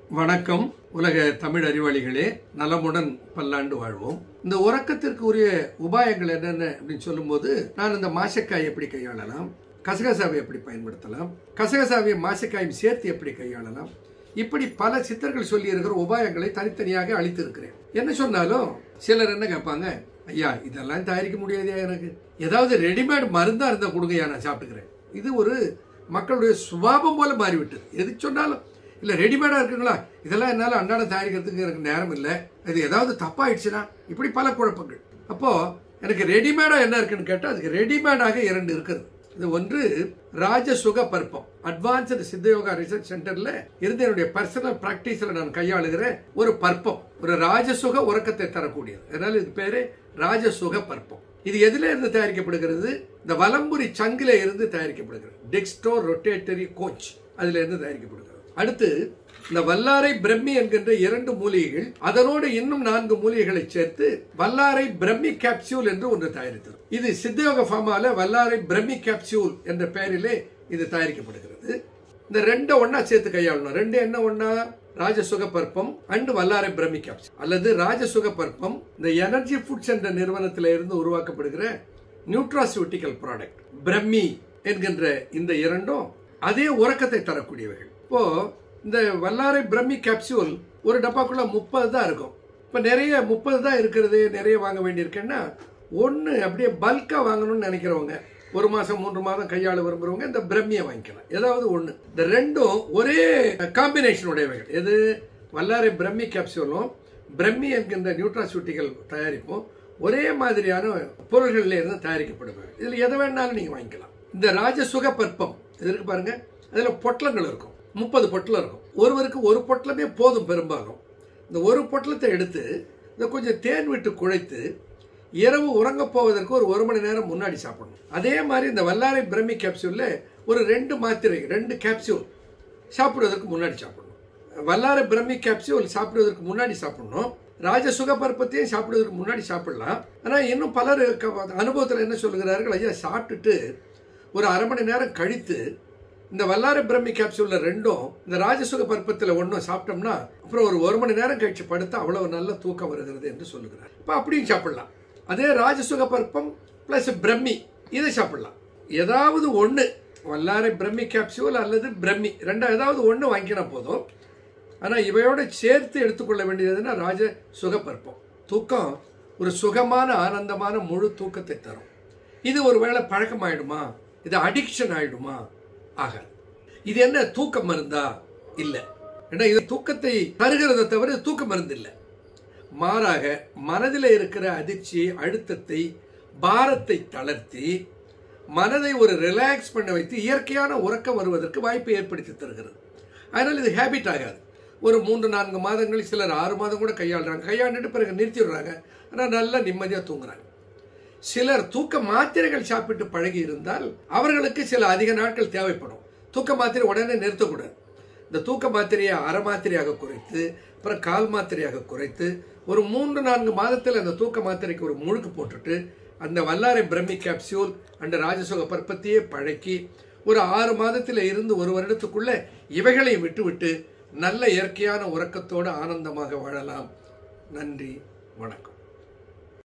வணக்கம் உலக தமிழ் அறிவாளிகளே நலமுடன் பல்லாண்டு வாழ்வோம் இந்த உறக்கத்திற்கு உரிய உபாயங்கள் என்னென்ன அப்படின்னு சொல்லும்போது நான் இந்த மாசக்காய் எப்படி கையாளலாம் கசகசாவை எப்படி பயன்படுத்தலாம் கசகசாவையும் மாசக்காயும் சேர்த்து எப்படி கையாளலாம் இப்படி பல சித்தர்கள் சொல்லி இருக்கிற உபாயங்களை தனித்தனியாக அளித்திருக்கிறேன் என்ன சொன்னாலும் சிலர் என்ன கேட்பாங்க ஐயா இதெல்லாம் தயாரிக்க முடியாதா எனக்கு ஏதாவது ரெடிமேட் மருந்தா இருந்தா கொடுங்கய்யா நான் சாப்பிட்டுக்கிறேன் இது ஒரு மக்களுடைய சுபாவம் போல மாறிவிட்டது எது சொன்னாலும் இல்ல ரெடிமேடா இருக்குங்களா இதெல்லாம் என்னால அன்றாடம் தயாரிக்கிறதுக்கு எனக்கு நேரம் இல்லை இது ஏதாவது தப்பாயிடுச்சுன்னா இப்படி பல குழப்பங்கள் அப்போ எனக்கு ரெடிமேடா என்ன இருக்குன்னு கேட்டா அதுக்கு ரெடிமேடாக இரண்டு இருக்குது இது ஒன்று ராஜசுக பற்பம் அட்வான்ஸ்டு சித்தயோகா ரிசர்ச் சென்டர்ல இருந்து என்னுடைய பர்சனல் பிராக்டிஸ்ல நான் கையாளுகிற ஒரு பற்பம் ஒரு ராஜசுக உறக்கத்தை தரக்கூடியது அதனால இது பேரு ராஜசுக பற்பம் இது எதுல இருந்து தயாரிக்கப்படுகிறது இந்த வலம்புரி சங்கில இருந்து தயாரிக்கப்படுகிறது டெக்ஸ்டோ ரொட்டேட்டரி கோச் அதுல இருந்து தயாரிக்கப்படுகிறது அடுத்து இந்த வல்லாரை பிரம்மி என்கின்ற இரண்டு மூலிகைகள் அதனோடு இன்னும் நான்கு மூலிகைகளை சேர்த்து வல்லாரை பிரம்மி கேப்சியூல் என்று ஒன்று தயாரித்தது இது சித்தயோக ஃபார்மால வல்லாரை பிரம்மி கேப்சியூல் என்ற பெயரிலே இது தயாரிக்கப்படுகிறது இந்த ரெண்டை ஒன்னா சேர்த்து கையாளணும் ரெண்டு என்ன ஒன்னா ராஜசுக பற்பம் அண்ட் வல்லாரை பிரம்மி கேப்சூல் அல்லது ராஜசுக பற்பம் இந்த எனர்ஜி ஃபுட்ஸ் என்ற நிறுவனத்தில் இருந்து உருவாக்கப்படுகிற நியூட்ராசியூட்டிக்கல் ப்ராடக்ட் பிரம்மி என்கின்ற இந்த இரண்டும் அதே உறக்கத்தை தரக்கூடியவைகள் இப்போ இந்த வல்லாரை பிரம்மி கேப்சூல் ஒரு டப்பாக்குள்ள முப்பது தான் இருக்கும் இப்போ நிறைய முப்பது தான் இருக்கிறது நிறைய வாங்க வேண்டியிருக்கேன்னா ஒன்று அப்படியே பல்காக வாங்கணும்னு நினைக்கிறவங்க ஒரு மாதம் மூன்று மாதம் கையாள விரும்புகிறவங்க இந்த பிரம்மியை வாங்கிக்கலாம் ஏதாவது ஒன்று இந்த ரெண்டும் ஒரே காம்பினேஷன் உடையவைகள் எது வல்லாரை பிரம்மி கேப்சூலும் பிரம்மி என்கின்ற நியூட்ராசூட்டிகள் தயாரிப்பும் ஒரே மாதிரியான பொருள்கள்ல இருந்து தயாரிக்கப்படுவாங்க இதில் எதை வேணாலும் நீங்கள் வாங்கிக்கலாம் இந்த ராஜசுக பற்பம் இது இருக்கு பாருங்க அதில் பொட்டலங்கள் இருக்கும் முப்பது பொட்டலம் இருக்கும் ஒருவருக்கு ஒரு பொட்டலமே போதும் பெரும்பாலும் இந்த ஒரு பொட்டலத்தை எடுத்து இதை கொஞ்சம் தேன் விட்டு குழைத்து இரவு உறங்க போவதற்கு ஒரு ஒரு மணி நேரம் முன்னாடி சாப்பிடணும் அதே மாதிரி இந்த வல்லாரை பிரம்மி கேப்சூல்ல ஒரு ரெண்டு மாத்திரை ரெண்டு கேப்சூல் சாப்பிடுவதற்கு முன்னாடி சாப்பிடணும் வல்லாரை பிரம்மி கேப்சூல் சாப்பிடுவதற்கு முன்னாடி சாப்பிடணும் ராஜசுக பருப்பத்தையும் சாப்பிடுவதற்கு முன்னாடி சாப்பிடலாம் ஆனால் இன்னும் பலர் அனுபவத்தில் என்ன சொல்லுகிறார்கள் ஐயா சாப்பிட்டுட்டு ஒரு அரை மணி நேரம் கழித்து இந்த வல்லாரை பிரம்மி கேப்சூல்ல ரெண்டும் இந்த ராஜசுக பருப்பத்தில் ஒன்றும் சாப்பிட்டோம்னா அப்புறம் ஒரு ஒரு மணி நேரம் கழிச்சு படுத்தா அவ்வளவு நல்ல தூக்கம் வருகிறது என்று சொல்லுகிறார் இப்போ அப்படியும் சாப்பிடலாம் அதே ராஜசுக பருப்பம் பிளஸ் பிரம்மி இதை சாப்பிடலாம் ஏதாவது ஒன்று வல்லாரை பிரம்மி கேப்சூல் அல்லது பிரம்மி ரெண்டா ஏதாவது ஒன்று வாங்கினா போதும் ஆனால் இவையோட சேர்த்து எடுத்துக்கொள்ள வேண்டியதுன்னா ராஜ சுகப்பற்பம் தூக்கம் ஒரு சுகமான ஆனந்தமான முழு தூக்கத்தை தரும் இது ஒருவேளை பழக்கமாயிடுமா இது அடிக்ஷன் ஆயிடுமா ஆகாது இது என்ன தூக்க மருந்தா இல்லை ஏன்னா இது தூக்கத்தை தருகிறத தவிர தூக்க மருந்து இல்லை மாறாக மனதில் இருக்கிற அதிர்ச்சி அழுத்தத்தை பாரத்தை தளர்த்தி மனதை ஒரு ரிலாக்ஸ் பண்ண வைத்து இயற்கையான உறக்கம் வருவதற்கு வாய்ப்பை ஏற்படுத்தி தருகிறது அதனால் இது ஹேபிட் ஆகாது ஒரு மூன்று நான்கு மாதங்கள் சிலர் ஆறு மாதம் கூட கையாளுறாங்க கையாண்டுட்டு பிறகு நிறுத்திடுறாங்க ஆனால் நல்லா நிம்மதியாக தூங்குறாங்க சிலர் தூக்க மாத்திரைகள் சாப்பிட்டு பழகி இருந்தால் அவர்களுக்கு சில அதிக நாட்கள் தேவைப்படும் தூக்க மாத்திரை உடனே நிறுத்தக்கூடாது இந்த தூக்க மாத்திரையை அரை மாத்திரையாக குறைத்து அப்புறம் கால் மாத்திரையாக குறைத்து ஒரு மூன்று நான்கு மாதத்தில் அந்த தூக்க மாத்திரைக்கு ஒரு முழுக்கு போட்டுட்டு அந்த வல்லாரை பிரம்மி கேப்சியூல் அந்த ராஜசுக பற்பத்தையே பழக்கி ஒரு ஆறு மாதத்தில் இருந்து ஒரு வருடத்துக்குள்ள இவைகளை விட்டுவிட்டு நல்ல இயற்கையான உறக்கத்தோடு ஆனந்தமாக வாழலாம் நன்றி வணக்கம்